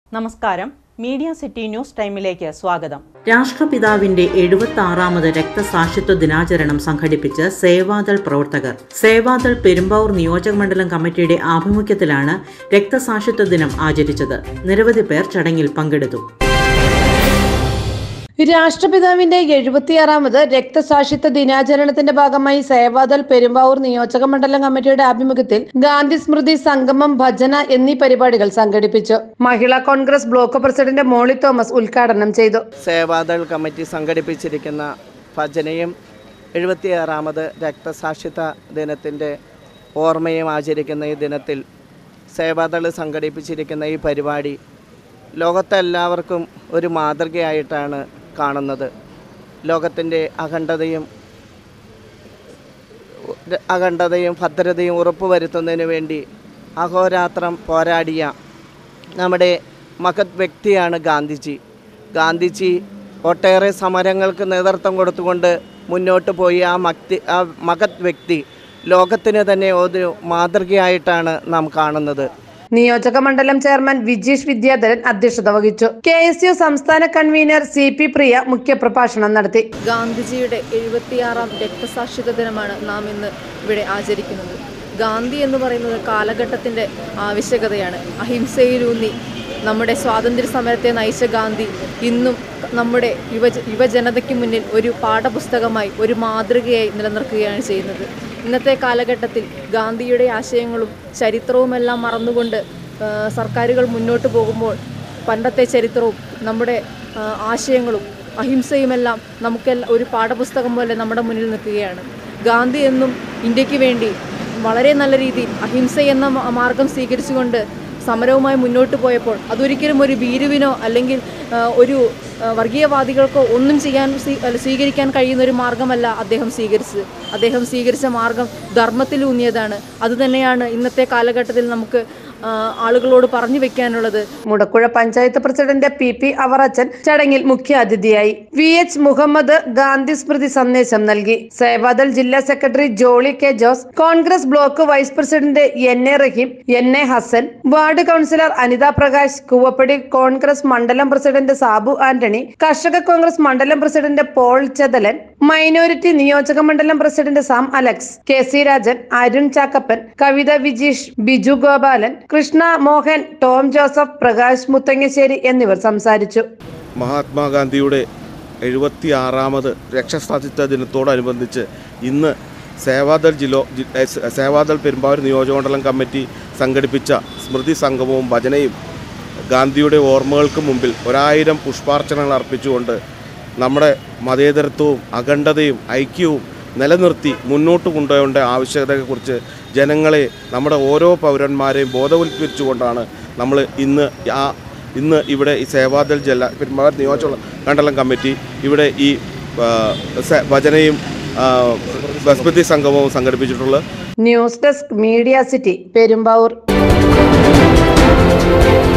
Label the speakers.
Speaker 1: നമസ്കാരം media city news ടൈമിലേക്ക് സ്വാഗതം
Speaker 2: രാഷ്ട്രപിതാവിന്റെ എഴുപത്തി ആറാമത് രക്തസാക്ഷിത്വ ദിനാചരണം സംഘടിപ്പിച്ച് സേവാദൾ പ്രവർത്തകർ സേവാദൾ പെരുമ്പാവൂർ നിയോജകമണ്ഡലം കമ്മിറ്റിയുടെ ആഭിമുഖ്യത്തിലാണ് രക്തസാക്ഷിത്വ ദിനം ആചരിച്ചത് നിരവധി പേർ ചടങ്ങിൽ പങ്കെടുത്തു
Speaker 3: രാഷ്ട്രപിതാവിന്റെ എഴുപത്തിയാറാമത് രക്തസാക്ഷിത്വ ദിനാചരണത്തിന്റെ ഭാഗമായി സേവാദൾ പെരുമ്പാവൂർ നിയോജക മണ്ഡലം കമ്മിറ്റിയുടെ ആഭിമുഖ്യത്തിൽ ഗാന്ധി സ്മൃതി സംഗമം ഭജന എന്നീ പരിപാടികൾ സംഘടിപ്പിച്ചു മഹിളാ കോൺഗ്രസ് ബ്ലോക്ക് പ്രസിഡന്റ് മോളി തോമസ് ഉദ്ഘാടനം ചെയ്തു
Speaker 4: സേവാദൾ കമ്മിറ്റി സംഘടിപ്പിച്ചിരിക്കുന്ന ഭജനയും എഴുപത്തിയാറാമത് രക്തസാക്ഷിത്വ ദിനത്തിൻ്റെ ഓർമ്മയും ആചരിക്കുന്ന ഈ ദിനത്തിൽ സേവാദൾ സംഘടിപ്പിച്ചിരിക്കുന്ന ഈ പരിപാടി ലോകത്തെല്ലാവർക്കും ഒരു മാതൃകയായിട്ടാണ് കാണുന്നത് ലോകത്തിൻ്റെ അഖണ്ഡതയും അഖണ്ഡതയും ഭദ്രതയും ഉറപ്പുവരുത്തുന്നതിന് വേണ്ടി അഹോരാത്രം പോരാടിയ നമ്മുടെ മഹത് വ്യക്തിയാണ് ഗാന്ധിജി ഗാന്ധിജി ഒട്ടേറെ സമരങ്ങൾക്ക് നേതൃത്വം കൊടുത്തുകൊണ്ട് മുന്നോട്ട് പോയി ആ മക്തി ആ മഹത് വ്യക്തി ലോകത്തിന് തന്നെ ഒരു മാതൃകയായിട്ടാണ് നാം കാണുന്നത്
Speaker 3: നിയോജക മണ്ഡലം ചെയർമാൻ വിജീഷ് വിദ്യാധരൻ അധ്യക്ഷത വഹിച്ചു കെ എസ് യു സംസ്ഥാന കൺവീനർ സി പി പ്രിയ മുഖ്യപ്രഭാഷണം നടത്തി
Speaker 5: ഗാന്ധിജിയുടെ എഴുപത്തിയാറാം രക്തസാക്ഷിത്വ ദിനമാണ് നാം ഇന്ന് ഇവിടെ ആചരിക്കുന്നത് ഗാന്ധി എന്ന് പറയുന്നത് കാലഘട്ടത്തിൻ്റെ ആവശ്യകതയാണ് അഹിംസയിലൂന്നി നമ്മുടെ സ്വാതന്ത്ര്യ സമരത്തെ നയിച്ച ഗാന്ധി ഇന്നും നമ്മുടെ യുവജ യുവജനതയ്ക്ക് മുന്നിൽ ഒരു പാഠപുസ്തകമായി ഒരു മാതൃകയായി നിലനിർത്തുകയാണ് ചെയ്യുന്നത് ഇന്നത്തെ കാലഘട്ടത്തിൽ ഗാന്ധിയുടെ ആശയങ്ങളും ചരിത്രവുമെല്ലാം മറന്നുകൊണ്ട് ആ, സർക്കാരുകൾ മുന്നോട്ട് പോകുമ്പോൾ പണ്ടത്തെ ചരിത്രവും നമ്മുടെ ആ, ആശയങ്ങളും അഹിംസയുമെല്ലാം നമുക്കെല്ലാം ഒരു പാഠപുസ്തകം പോലെ നമ്മുടെ മുന്നിൽ നിൽക്കുകയാണ് ഗാന്ധി എന്നും ഇന്ത്യക്ക് വേണ്ടി വളരെ നല്ല രീതിയിൽ അഹിംസ എന്ന മ- മാർഗം സ്വീകരിച്ചുകൊണ്ട് സമരവുമായി മുന്നോട്ട് പോയപ്പോൾ അതൊരിക്കലും ഒരു ഭീരുവിനോ അല്ലെങ്കിൽ ആ, ഒരു ആ, വർഗീയവാദികൾക്കോ ഒന്നും ചെയ്യാൻ സ്വീ- അല്ല, സ്വീകരിക്കാൻ കഴിയുന്ന ഒരു മാർഗമല്ല അദ്ദേഹം സ്വീകരിച്ചത് അദ്ദേഹം സ്വീകരിച്ച മാർഗം ധർമ്മത്തിലൂന്നിയതാണ് അതുതന്നെയാണ് ഇന്നത്തെ കാലഘട്ടത്തിൽ നമുക്ക് ആ, ആളുകളോട് പറഞ്ഞു വെക്കാനുള്ളത്
Speaker 3: Mudakkuzha panchayat president P P Avarachan ചടങ്ങിൽ മുഖ്യാതിഥിയായി വി എച്ച് മുഹമ്മദ് ഗാന്ധി സ്മൃതി സന്ദേശം നൽകി സേവാദൾ ജില്ലാ secretary Jolly K Jose Congress block vice president N A Rahim N A Hasan ward councillor Anitha Prakash Koovappady Congress മണ്ഡലം പ്രസിഡന്റ് സാബു ആന്റണി കർഷക കോൺഗ്രസ് മണ്ഡലം പ്രസിഡന്റ് പോൾ ചെതലൻ മൈനോരിറ്റി നിയോജക മണ്ഡലം president Sam Alex K C Rajan Arun Chackappan Kavitha Vijeesh Biju Gopalan Krishna Mohan Tom Joseph Prakash Muthangasseri എന്നിവർ സംസാരിച്ചു
Speaker 6: മഹാത്മാഗാന്ധിയുടെ എഴുപത്തി ആറാമത് രക്ഷസാധിത്വ ദിനത്തോടനുബന്ധിച്ച് ഇന്ന് സേവാദൾ ജില്ലോ ജി- ഏ, സ- സേവാദൾ പെരുമ്പാവൂർ നിയോജകമണ്ഡലം കമ്മിറ്റി സംഘടിപ്പിച്ച സ്മൃതി സംഗമവും ഭജനയും ഗാന്ധിയുടെ ഓർമ്മകൾക്ക് മുമ്പിൽ ഒരായിരം പുഷ്പാർച്ചനകൾ അർപ്പിച്ചുകൊണ്ട് നമ്മുടെ മതേതരത്വവും അഖണ്ഡതയും ഐക്യവും നിലനിർത്തി മുന്നോട്ട് കൊണ്ടുപോകേണ്ട ആവശ്യകതയെക്കുറിച്ച് ജനങ്ങളെ നമ്മുടെ ഓരോ പൗരന്മാരെയും ബോധവൽക്കരിച്ചുകൊണ്ടാണ് നമ്മൾ ഇന്ന് ആ ഇന്ന് ഇവിടെ ഈ സേവാദൾ ജില്ല പെരുമ്പാവൂർ നിയോജക മണ്ഡലം കമ്മിറ്റി ഇവിടെ ഈ ആ, സ- ഭജനയും ആ, സ്മൃതി സംഗമവും സംഘടിപ്പിച്ചിട്ടുള്ളത്
Speaker 3: news desk media city Perumbavoor